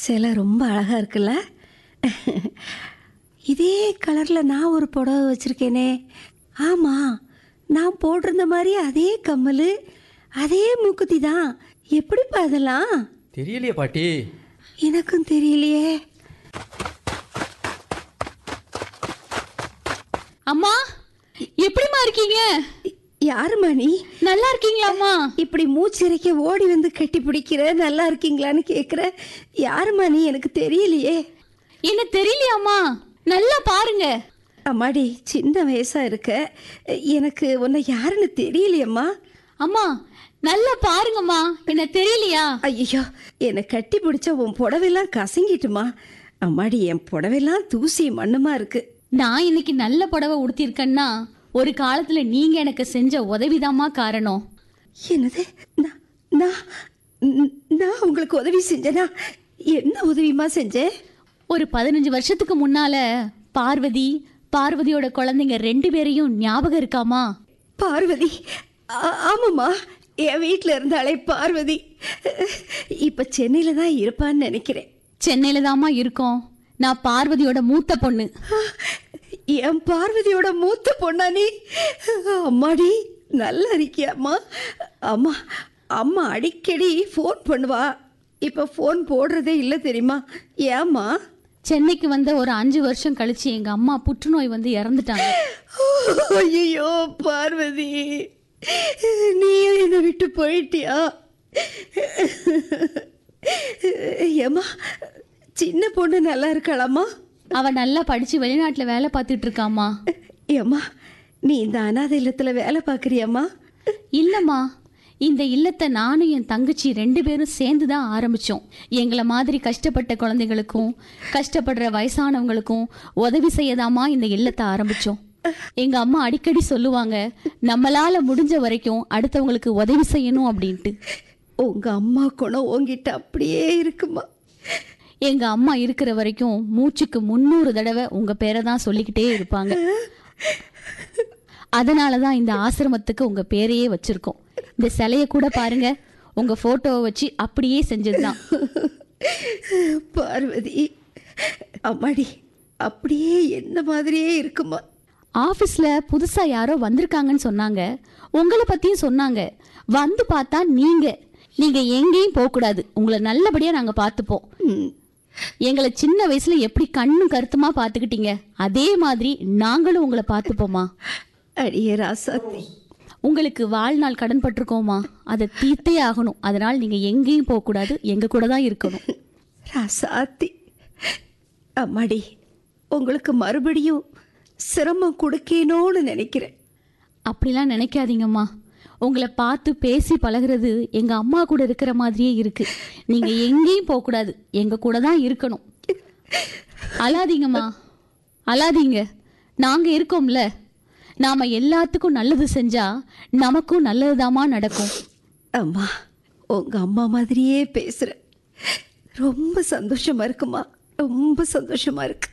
சிலை ரொம்ப அழகாக இருக்குல்ல இதே கலரில் நான் ஒரு புடவை வச்சுருக்கேனே ஆமாம் நான் போட்டிருந்த மாதிரி அதே கம்மல் அதே மூக்குத்தி தான் எப்படிப்பா அதெல்லாம் தெரியலையே பாட்டி எனக்கும் தெரியலையே அம்மா எப்படிம்மா இருக்கீங்க யாரும்மா நீ நல்லா இருக்கீங்களாம்மா இப்படி மூச்சிறைக்க ஓடி வந்து கட்டி பிடிக்கிற நல்லா இருக்கீங்களான்னு கேட்குற யாரும்மா நீ எனக்கு தெரியலையே என்ன தெரியலையாம்மா நல்லா பாருங்க அம்மாடி சின்ன வயசா இருக்க எனக்கு உன்னை யாருன்னு தெரியலையம்மா அம்மா நல்லா பாருங்கம்மா என்ன தெரியலையா ஐயோ என்னை கட்டி பிடிச்ச உன் புடவைலாம் கசங்கிட்டுமா அம்மாடி என் புடவைலாம் தூசி மண்ணுமா இருக்கு நான் இன்னைக்கு நல்ல புடவை உடுத்திருக்கேன்னா ஒரு காலத்துல நீங்க எனக்கு செஞ்ச உதவிதாம்மா காரணம் என்னது நான் நான் ந- நான் உங்களுக்கு உதவி செஞ்சேனா என்ன உதவிமா செஞ்சேன் ஒரு பதினஞ்சு வருஷத்துக்கு முன்னால பார்வதி பார்வதியோட குழந்தைங்க ரெண்டு பேரையும் ஞாபகம் இருக்காமா பார்வதி ஆ- ஆமாம்மா என் வீட்டில் இருந்தாலே பார்வதி இப்போ சென்னையில் தான் இருப்பான்னு நினைக்கிறேன் சென்னையில தாம்மா இருக்கோம் நான் பார்வதியோட மூத்த பொண்ணு என் பார்வதியோட மூத்த பொண்ணா நீ அம்மாடி நல்லா இருக்கியாம்மா அம்மா அம்மா அடிக்கடி ஃபோன் பண்ணுவா இப்போ ஃபோன் போடுறதே இல்லை தெரியுமா ஏம்மா சென்னைக்கு வந்த ஒரு அஞ்சு வருஷம் கழிச்சு எங்க அம்மா புற்றுநோய் வந்து இறந்துட்டாங்க ஐயோ பார்வதி நீயும் என்னை விட்டு போயிட்டியா ஏம்மா சின்ன பொண்ணு நல்லா இருக்காளாம்மா அவ நல்லா படிச்சு வெளிநாட்டுல வேலை பார்த்துட்டு இருக்காம்மா ஏம்மா நீ இந்த அனாதை இல்லத்தில் வேலை பார்க்குறியாம்மா இல்லம்மா இந்த இல்லத்தை நானும் என் தங்கச்சி ரெண்டு பேரும் சேர்ந்து தான் ஆரம்பிச்சோம் எங்களை மாதிரி கஷ்டப்பட்ட குழந்தைகளுக்கும் கஷ்டப்படுற வயசானவங்களுக்கும் உதவி செய்யதாம்மா இந்த இல்லத்தை ஆரம்பிச்சோம் எங்க அம்மா அடிக்கடி சொல்லுவாங்க நம்மளால முடிஞ்ச வரைக்கும் அடுத்தவங்களுக்கு உதவி செய்யணும் அப்படின்ட்டு உங்க அம்மா குணம் உங்ககிட்ட அப்படியே இருக்குமா எங்க அம்மா இருக்கிற வரைக்கும் மூச்சுக்கு முந்நூறு தடவை உங்க பேரை தான் சொல்லிக்கிட்டே இருப்பாங்க அதனால தான் இந்த ஆசிரமத்துக்கு உங்க பேரையே வச்சிருக்கோம் இந்த சிலைய கூட பாருங்க உங்க போட்டோவை வச்சு அப்படியே செஞ்சதுதான் பார்வதி அம்மாடி அப்படியே என்ன மாதிரியே இருக்குமா ஆபீஸ்ல புதுசா யாரோ வந்திருக்காங்கன்னு சொன்னாங்க உங்களை பத்தியும் சொன்னாங்க வந்து பார்த்தா நீங்க நீங்க எங்கேயும் போக கூடாது உங்களை நல்லபடியா நாங்க பார்த்துப்போம் ம், எங்களை சின்ன வயசுல எப்படி கண்ணும் கருத்துமா பார்த்துக்கிட்டீங்க அதே மாதிரி நாங்களும் உங்களை பார்த்துப்போமா அடியே ராசாத்தி உங்களுக்கு வாழ்நாள் கடன் பட்டிருக்கோமா அதை தீர்த்தே ஆகணும் அதனால் நீங்க எங்கேயும் போக கூடாது எங்க கூட தான் இருக்கணும் ராசாத்தி அம்மாடி உங்களுக்கு மறுபடியும் சிரமம் கொடுக்கேனோன்னு நினைக்கிறேன் அப்படிலாம் நினைக்காதீங்கம்மா உங்களை பார்த்து பேசி பழகுறது எங்க அம்மா கூட இருக்கிற மாதிரியே இருக்கு நீங்க எங்கேயும் போக கூடாது எங்க கூட தான் இருக்கணும் அழாதீங்கம்மா அழாதீங்க நாங்க இருக்கோம்ல நாம எல்லாத்துக்கும் நல்லது செஞ்சா நமக்கும் நல்லதுதாம்மா நடக்கும் அம்மா உங்க அம்மா மாதிரியே பேசுற ரொம்ப சந்தோஷமா இருக்குமா ரொம்ப சந்தோஷமா இருக்கு